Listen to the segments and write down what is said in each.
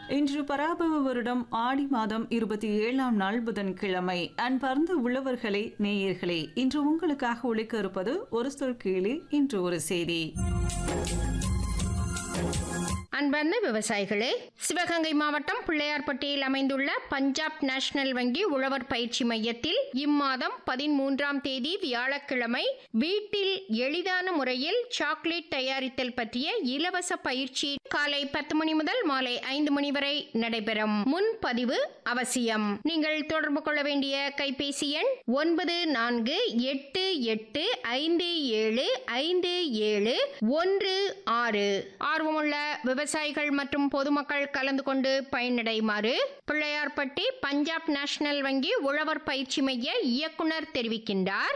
இன்று பராபவ வருடம் ஆடி மாதம் இருபத்தி ஏழாம் நாள் புதன்கிழமை அன்பர்ந்த உழவர்களே நேயர்களே இன்று உங்களுக்காக ஒழிக்க இருப்பது ஒரு சொல் கீழே இன்று ஒரு செய்தி அன்பார்ந்த விவசாயிகளே சிவகங்கை மாவட்டம் பிள்ளையார்பட்டியில் அமைந்துள்ள பஞ்சாப் நேஷனல் வங்கி உழவர் பயிற்சி மையத்தில் இம்மாதம் பதிமூன்றாம் தேதி வியாழக்கிழமை வீட்டில் எளிதான முறையில் சாக்லேட் தயாரித்தல் பற்றிய இலவச பயிற்சி காலை பத்து மணி முதல் மாலை ஐந்து மணி வரை நடைபெறும் முன்பதிவு அவசியம் நீங்கள் தொடர்பு கொள்ள வேண்டிய கைபேசி எண் ஒன்பது நான்கு எட்டு எட்டு ஐந்து ஏழு ஐந்து ஏழு ஒன்று ஆறு ஆர்வமுள்ள விவசாயிகள் மற்றும் பொதுமக்கள் கலந்து கொண்டு பயனடையுமாறு பிள்ளையார்பட்டி பஞ்சாப் நேஷனல் வங்கி உழவர் பயிற்சி மைய இயக்குனர் தெரிவிக்கின்றார்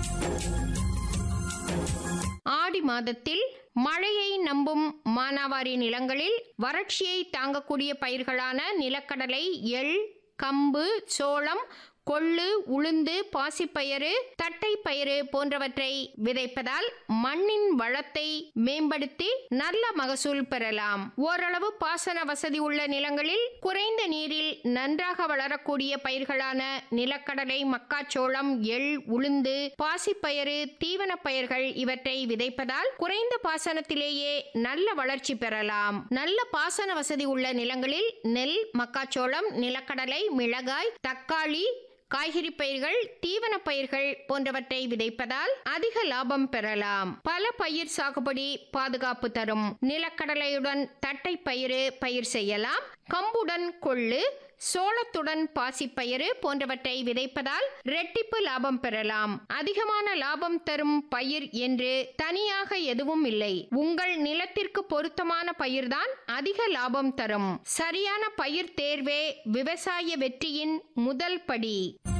ஆடி மாதத்தில் மழையை நம்பும் மானாவாரி நிலங்களில் வறட்சியை தாங்கக்கூடிய பயிர்களான நிலக்கடலை எள் கம்பு சோளம் கொள்ளு உளுந்து பாசிப்பயிறு தட்டைப்பயிறு போன்றவற்றை விதைப்பதால் மண்ணின் வளத்தை மேம்படுத்தி நல்ல மகசூல் பெறலாம் ஓரளவு பாசன வசதி உள்ள நிலங்களில் குறைந்த நீரில் நன்றாக வளரக்கூடிய பயிர்களான நிலக்கடலை மக்காச்சோளம் எள் உளுந்து பாசிப்பயிறு தீவன பயிர்கள் இவற்றை விதைப்பதால் குறைந்த பாசனத்திலேயே நல்ல வளர்ச்சி பெறலாம் நல்ல பாசன வசதி உள்ள நிலங்களில் நெல் மக்காச்சோளம் நிலக்கடலை மிளகாய் தக்காளி காய்கறி பயிர்கள் தீவன பயிர்கள் போன்றவற்றை விதைப்பதால் அதிக லாபம் பெறலாம் பல பயிர் சாகுபடி பாதுகாப்பு தரும் நிலக்கடலையுடன் தட்டை பயிறு பயிர் செய்யலாம் கம்புடன் கொள்ளு சோளத்துடன் பாசிப்பயிறு போன்றவற்றை விதைப்பதால் ரெட்டிப்பு லாபம் பெறலாம் அதிகமான லாபம் தரும் பயிர் என்று தனியாக எதுவும் இல்லை உங்கள் நிலத்திற்கு பொருத்தமான பயிர்தான் அதிக லாபம் தரும் சரியான பயிர் தேர்வே விவசாய வெற்றியின் முதல் படி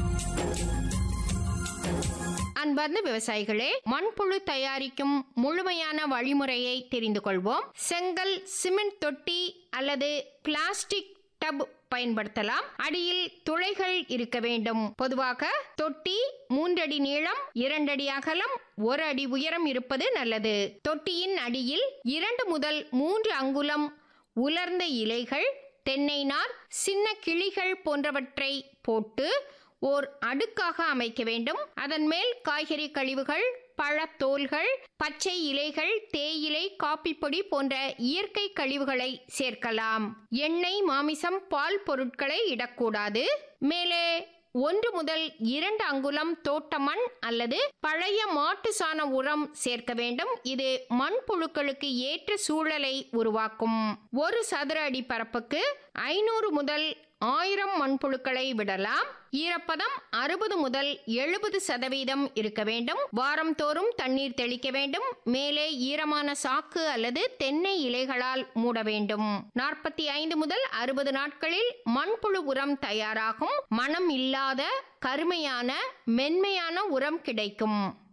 அன்பார்ந்த விவசாயிகளே மண்புழு தயாரிக்கும் முழுமையான வழிமுறையை தெரிந்து கொள்வோம் செங்கல் சிமெண்ட் தொட்டி அல்லது பிளாஸ்டிக் டப் பயன்படுத்தலாம் அடியில் துளைகள் இருக்க வேண்டும் பொதுவாக தொட்டி மூன்றடி நீளம் இரண்டடி அகலம் ஒரு அடி உயரம் இருப்பது நல்லது தொட்டியின் அடியில் இரண்டு முதல் மூன்று அங்குலம் உலர்ந்த இலைகள் தென்னை நார் சின்ன கிளிகள் போன்றவற்றை போட்டு ஓர் அடுக்காக அமைக்க வேண்டும் அதன் மேல் காய்கறி கழிவுகள் பழத்தோல்கள் பச்சை இலைகள் தேயிலை காப்பி பொடி போன்ற இயற்கை கழிவுகளை சேர்க்கலாம் எண்ணெய் மாமிசம் பால் பொருட்களை இடக்கூடாது மேலே ஒன்று முதல் இரண்டு அங்குலம் தோட்ட மண் அல்லது பழைய மாட்டு சாண உரம் சேர்க்க வேண்டும் இது மண்புழுக்களுக்கு ஏற்ற சூழலை உருவாக்கும் ஒரு சதுர அடி பரப்புக்கு ஐநூறு முதல் ஆயிரம் மண்புழுக்களை விடலாம் ஈரப்பதம் அறுபது முதல் எழுபது சதவீதம் இருக்க வேண்டும் வாரம் தோறும் தண்ணீர் தெளிக்க வேண்டும் மேலே ஈரமான சாக்கு அல்லது தென்னை இலைகளால் மூட வேண்டும் நாற்பத்தி ஐந்து முதல் அறுபது நாட்களில் மண்புழு உரம் தயாராகும் மனம் இல்லாத கருமையான மென்மையான உரம் கிடைக்கும்